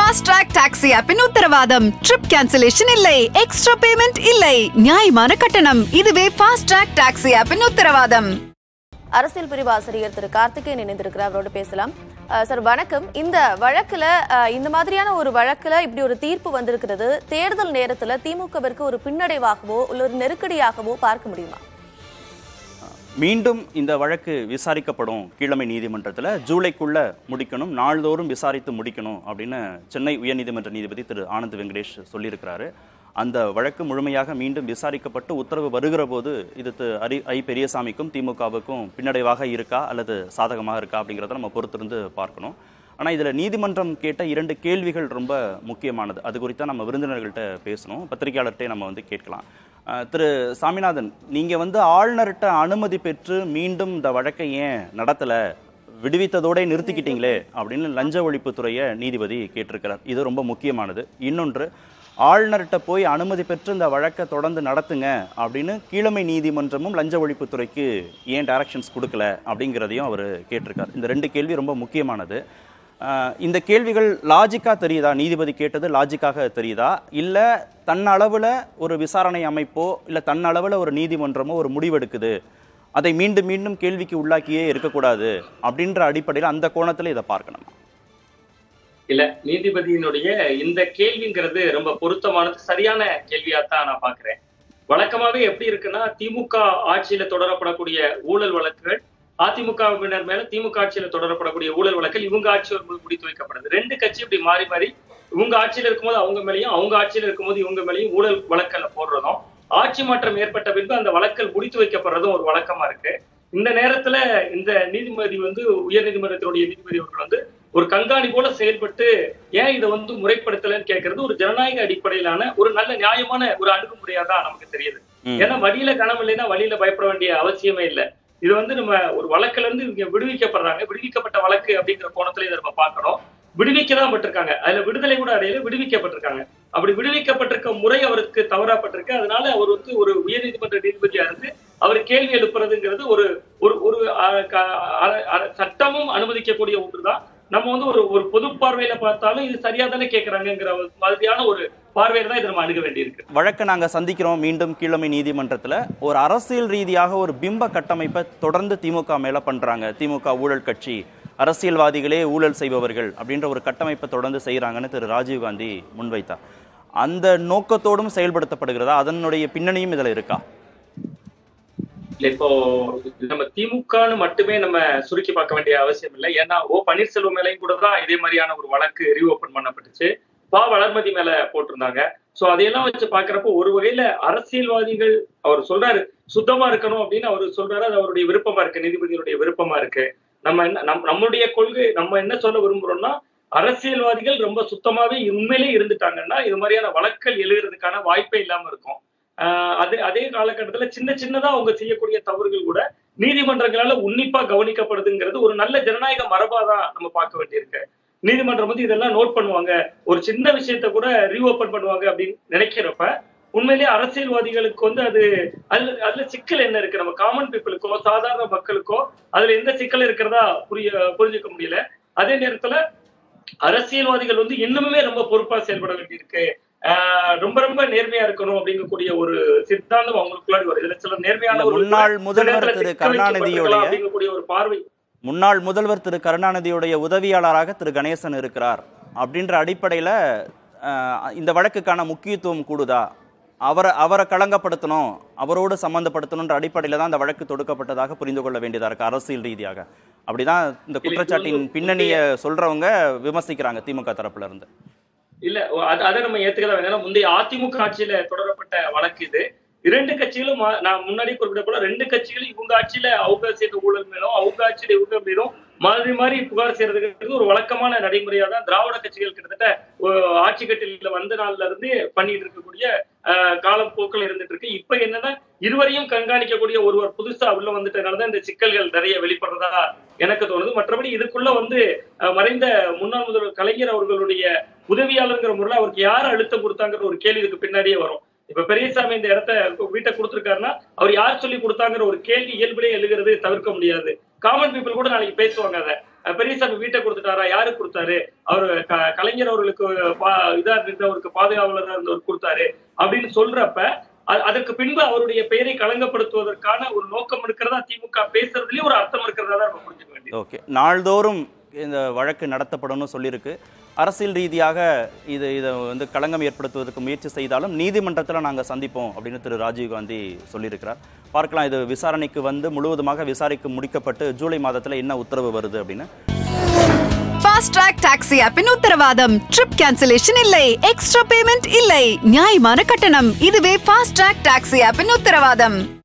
Fast track taxi ஆப்பின் உத்தரவாதம் trip cancellation இல்லை எக்ஸ்ட்ரா பேமெண்ட் இல்லை நியாயமான கட்டணம் இதுவே ஃபாஸ்ட் ட்ராக் டாக்ஸி ஆப்பின் உத்தரவாதம் அரசியல் பிரிவு ஆசிரியர் திரு கார்த்திகேயன் இணைந்திருக்கிறார் அவரோட பேசலாம் அஹ் சார் வணக்கம் இந்த வழக்குல அஹ், இந்த மாதிரியான ஒரு வழக்குல இப்படி ஒரு தீர்ப்பு வந்திருக்கிறது தேர்தல் நேரத்துல திமுகவிற்கு ஒரு பின்னடைவாகவோ இல்ல ஒரு நெருக்கடியாகவோ பார்க்க முடியுமா மீண்டும் இந்த வழக்கு விசாரிக்கப்படும் கீழமை நீதிமன்றத்தில் ஜூலைக்குள்ள முடிக்கணும் நாள்தோறும் விசாரித்து முடிக்கணும் அப்படின்னு சென்னை உயர்நீதிமன்ற நீதிபதி திரு ஆனந்த் வெங்கடேஷ் சொல்லியிருக்கிறாரு அந்த வழக்கு முழுமையாக மீண்டும் விசாரிக்கப்பட்டு உத்தரவு வருகிற போது இது திரு அரி ஐ பெரியசாமிக்கும் திமுகவுக்கும் பின்னடைவாக இருக்கா அல்லது சாதகமாக இருக்கா அப்படிங்கிறத நம்ம பொறுத்திருந்து பார்க்கணும் ஆனால் இதில் நீதிமன்றம் கேட்ட இரண்டு கேள்விகள் ரொம்ப முக்கியமானது அது குறித்தா நம்ம விருந்தினர்கள்ட்ட பேசணும் பத்திரிகையாளர்கிட்டே நம்ம வந்து கேட்கலாம் அஹ், திரு சாமிநாதன் நீங்கள் வந்து ஆளுநர்கிட்ட அனுமதி பெற்று மீண்டும் இந்த வழக்கை ஏன் நடத்தலை விடுவித்ததோட நிறுத்திக்கிட்டீங்களே அப்படின்னு லஞ்ச ஒழிப்புத்துறையை நீதிபதி கேட்டிருக்கிறார் இது ரொம்ப முக்கியமானது இன்னொன்று ஆளுநர்கிட்ட போய் அனுமதி பெற்று இந்த வழக்கை தொடர்ந்து நடத்துங்க அப்படின்னு கீழமை நீதிமன்றமும் லஞ்ச ஒழிப்புத்துறைக்கு ஏன் டைரக்ஷன்ஸ் கொடுக்கல அப்படிங்கிறதையும் அவர் கேட்டிருக்கார் இந்த ரெண்டு கேள்வி ரொம்ப முக்கியமானது ஆஹ் இந்த கேள்விகள் லாஜிக்கா தெரியுதா நீதிபதி கேட்டது லாஜிக்காக தெரியுதா இல்ல தன்னளவுல ஒரு விசாரணை அமைப்போ இல்ல தன்னளவுல ஒரு நீதிமன்றமோ ஒரு முடிவெடுக்குது அதை மீண்டும் மீண்டும் கேள்விக்கு உள்ளாக்கியே இருக்கக்கூடாது அப்படின்ற அடிப்படையில் அந்த கோணத்துல இதை பார்க்கணும் இல்ல நீதிபதியினுடைய இந்த கேள்விங்கிறது ரொம்ப பொருத்தமானது சரியான கேள்வியாத்தான் நான் பாக்குறேன் வழக்கமாவே எப்படி இருக்குன்னா திமுக ஆட்சியில தொடரப்படக்கூடிய ஊழல் வழக்குகள் அதிமுகவினர் மேல திமுக ஆட்சியில தொடரப்படக்கூடிய ஊழல் வழக்குகள் இவங்க ஆட்சி வரும்போது முடித்து வைக்கப்படுது ரெண்டு கட்சி இப்படி மாறி மாறி இவங்க ஆட்சியில இருக்கும்போது அவங்க மேலேயும் அவங்க ஆட்சியில இருக்கும்போது இவங்க மேலேயும் ஊழல் வழக்கல்ல போடுறதும் ஆட்சி மாற்றம் ஏற்பட்ட பின்பு அந்த வழக்கல் முடித்து வைக்கப்படுறதும் ஒரு வழக்கமா இருக்கு இந்த நேரத்துல இந்த நீதிபதி வந்து உயர்நீதிமன்றத்தினுடைய நீதிபதி அவர்கள் வந்து ஒரு கண்காணி போல செயல்பட்டு ஏன் இதை வந்து முறைப்படுத்தலன்னு கேட்கறது ஒரு ஜனநாயக அடிப்படையிலான ஒரு நல்ல நியாயமான ஒரு அணுகுமுறையா தான் நமக்கு தெரியுது ம். ஏன்னா வழியில கணம் இல்லைன்னா வழியில பயப்பட வேண்டிய அவசியமே இல்லை இது வந்து நம்ம ஒரு வழக்குல இருந்து இவங்க விடுவிக்கப்படுறாங்க விடுவிக்கப்பட்ட வழக்கு அப்படிங்கிற கோணத்துல இதை நம்ம பார்க்கணும் விடுவிக்க தான் பட்டிருக்காங்க அதுல விடுதலை கூட அடையில விடுவிக்கப்பட்டிருக்காங்க அப்படி விடுவிக்கப்பட்டிருக்க முறை அவருக்கு தவறாப்பட்டிருக்கு அதனால அவர் வந்து ஒரு உயர்நீதிமன்ற நீதிபதியா இருந்து அவர் கேள்வி எழுப்புறதுங்கிறது ஒரு ஒரு ஒரு அஹ், க- அ- அ- சட்டமும் அனுமதிக்கக்கூடிய ஒன்றுதான் நம்ம வந்து ஒரு ஒரு பொது பார்வையில பார்த்தாலும் இது சரியா தானே கேட்கறாங்கிற ஒரு மாதிரியான ஒரு பார்வையில தான் இதை நம்ம அணுக வேண்டியிருக்கு வழக்கை நாங்க சந்திக்கிறோம் மீண்டும் கீழமை நீதிமன்றத்துல ஒரு அரசியல் ரீதியாக ஒரு பிம்ப கட்டமைப்பை தொடர்ந்து திமுக மேல பண்றாங்க திமுக ஊழல் கட்சி அரசியல்வாதிகளே ஊழல் செய்பவர்கள் அப்படின்ற ஒரு கட்டமைப்பை தொடர்ந்து செய்யறாங்கன்னு திரு ராஜீவ்காந்தி முன்வைத்தார் அந்த நோக்கத்தோடும் செயல்படுத்தப்படுகிறதா அதனுடைய பின்னணியும் இதுல இருக்கா இல்ல இப்போ நம்ம திமுகன்னு மட்டுமே நம்ம சுருக்கி பார்க்க வேண்டிய அவசியம் இல்லை ஏன்னா ஓ பன்னீர்செல்வம் மேலையும் கூட தான் இதே மாதிரியான ஒரு வழக்கு ரீஓபன் பண்ணப்பட்டுச்சு பா வளர்மதி மேல போட்டிருந்தாங்க சோ அதையெல்லாம் வச்சு பாக்குறப்போ ஒரு வகையில அரசியல்வாதிகள் அவர் சொல்றாரு சுத்தமா இருக்கணும் அப்படின்னு அவர் சொல்றாரு அது அவருடைய விருப்பமா இருக்கு நீதிபதியினுடைய விருப்பமா இருக்கு நம்ம என்ன நம் நம்மளுடைய கொள்கை நம்ம என்ன சொல்ல விரும்புறோம்னா அரசியல்வாதிகள் ரொம்ப சுத்தமாவே உண்மையிலே இருந்துட்டாங்கன்னா இது மாதிரியான வழக்கல் எழுகிறதுக்கான வாய்ப்பே இல்லாம இருக்கும் ஆஹ் அது அதே காலகட்டத்துல சின்ன சின்னதா அவங்க செய்யக்கூடிய தவறுகள் கூட நீதிமன்றங்களால உன்னிப்பா கவனிக்கப்படுதுங்கிறது ஒரு நல்ல ஜனநாயக மரபா தான் நம்ம பார்க்க வேண்டியிருக்கு நீதிமன்றம் வந்து இதெல்லாம் நோட் பண்ணுவாங்க ஒரு சின்ன விஷயத்த கூட ரீஓபன் பண்ணுவாங்க அப்படின்னு நினைக்கிறப்ப உண்மையிலேயே அரசியல்வாதிகளுக்கு வந்து அது அதுல அதுல சிக்கல் என்ன இருக்கு நம்ம காமன் பீப்புளுக்கோ சாதாரண மக்களுக்கோ அதுல எந்த சிக்கல் இருக்கிறதா புரிய புரிஞ்சுக்க முடியல அதே நேரத்துல அரசியல்வாதிகள் வந்து இன்னுமே ரொம்ப பொறுப்பா செயல்பட வேண்டியிருக்கு ஆஹ் ரொம்ப ரொம்ப நேர்மையா இருக்கணும் அப்படிங்கக்கூடிய ஒரு சித்தாந்தம் அவங்களுக்குள்ளாடி வருது இதுல சில நேர்மையான இல்ல, ஒரு முன்னாள் சில முதல்வர் நேரத்துல திரு சிக்க வைக்கப்பட்டிருக்கலாம் கருணாநிதியுடைய அப்படிங்கக்கூடிய ஒரு பார்வை முன்னாள் முதல்வர் திரு கருணாநிதியுடைய உதவியாளராக திரு கணேசன் இருக்கிறார் அப்படின்ற அடிப்படையில் இந்த வழக்குக்கான முக்கியத்துவம் கூடுதா அவரை அவரை களங்கப்படுத்தணும் அவரோடு சம்பந்தப்படுத்தணுன்ற அடிப்படையில் தான் இந்த வழக்கு தொடுக்கப்பட்டதாக புரிந்து கொள்ள வேண்டியதாக இருக்கு அரசியல் ரீதியாக அப்படிதான் இந்த குற்றச்சாட்டின் பின்னணியை சொல்றவங்க விமர்சிக்கிறாங்க திமுக தரப்புல இருந்து இல்ல அது- அதை நம்ம ஏத்துக்கலாம் வேணும். ஏன்னா முந்தைய அதிமுக ஆட்சியில தொடரப்பட்ட வழக்கு இது இரண்டு கட்சிகளும் மா- நான் முன்னாடி குறிப்பிட்ட போல ரெண்டு கட்சிகளும் இவங்க ஆட்சியில அவங்க செய்த ஊழல் மேலும் அவங்க ஆட்சியில இவங்க மேலும் மாறி மாறி புகார் செய்யறதுங்கிறது ஒரு வழக்கமான நடைமுறையா தான் திராவிட கட்சிகள் கிட்டத்தட்ட ஒரு ஆட்சி கட்டில வந்த நாள்ல இருந்து பண்ணிட்டு இருக்கக்கூடிய ஆஹ், காலப்போக்கில் இருந்துட்டு இருக்கு இப்ப என்னன்னா இருவரையும் கண்காணிக்கக்கூடிய ஒருவர் புதுசா உள்ள வந்துட்டனாலதான் இந்த சிக்கல்கள் நிறைய வெளிப்படுறதா எனக்கு தோணுது மற்றபடி இதுக்குள்ள வந்து அஹ், மறைந்த முன்னாள் முதல்வர் கலைஞர் அவர்களுடைய உதவியாளருங்கிற முறையில் அவருக்கு யார் அழுத்தம் கொடுத்தாங்கிற ஒரு கேள்வி இதுக்கு பின்னாடியே வரும் இப்ப பெரியசாமி இந்த இடத்த வீட்டை கொடுத்திருக்காருன்னா அவர் யார் சொல்லி கொடுத்தாங்கிற ஒரு கேள்வி இயல்பிலே எழுகிறது தவிர்க்க முடியாது காமன் பீப்புள் கூட நாளைக்கு பேசுவாங்க அதை அஹ், பெரியசாமி வீட்டை கொடுத்துட்டாரா யாருக்கு கொடுத்தாரு அவர் க- கலைஞர் அவர்களுக்கு பா- இதா இருந்தவருக்கு பாதுகாவலரா இருந்தவர் கொடுத்தாரு அப்படின்னு சொல்றப்ப அ- அதற்கு பின்பு அவருடைய பெயரை களங்கப்படுத்துவதற்கான ஒரு நோக்கம் இருக்கிறதா திமுக பேசுறதுலயும் ஒரு அர்த்தம் இருக்கிறதா தான் நம்ம புரிஞ்சுக்க வேண்டியது ஓகே நாள்தோறும் இந்த வழக்கு நடத்தப்படும்னு சொல்லியிருக்கு அரசியல் ரீதியாக இது இதை வந்து களங்கம் ஏற்படுத்துவதற்கு முயற்சி செய்தாலும் நீதிமன்றத்தில் நாங்கள் சந்திப்போம் அப்படின்னு திரு ராஜீவ் காந்தி சொல்லியிருக்கிறார் பார்க்கலாம் இது விசாரணைக்கு வந்து முழுவதுமாக விசாரிக்க முடிக்கப்பட்டு ஜூலை மாதத்தில் என்ன உத்தரவு வருது அப்படின்னு ஃபாஸ்ட் ட்ராக் டாக்ஸி ஆப்பின் உத்தரவாதம் ட்ரிப் கேன்சலேஷன் இல்லை எக்ஸ்ட்ரா பேமெண்ட் இல்லை நியாயமான கட்டணம் இதுவே ஃபாஸ்ட் ட்ராக் டாக்ஸி ஆப்பின் உத்தரவாதம்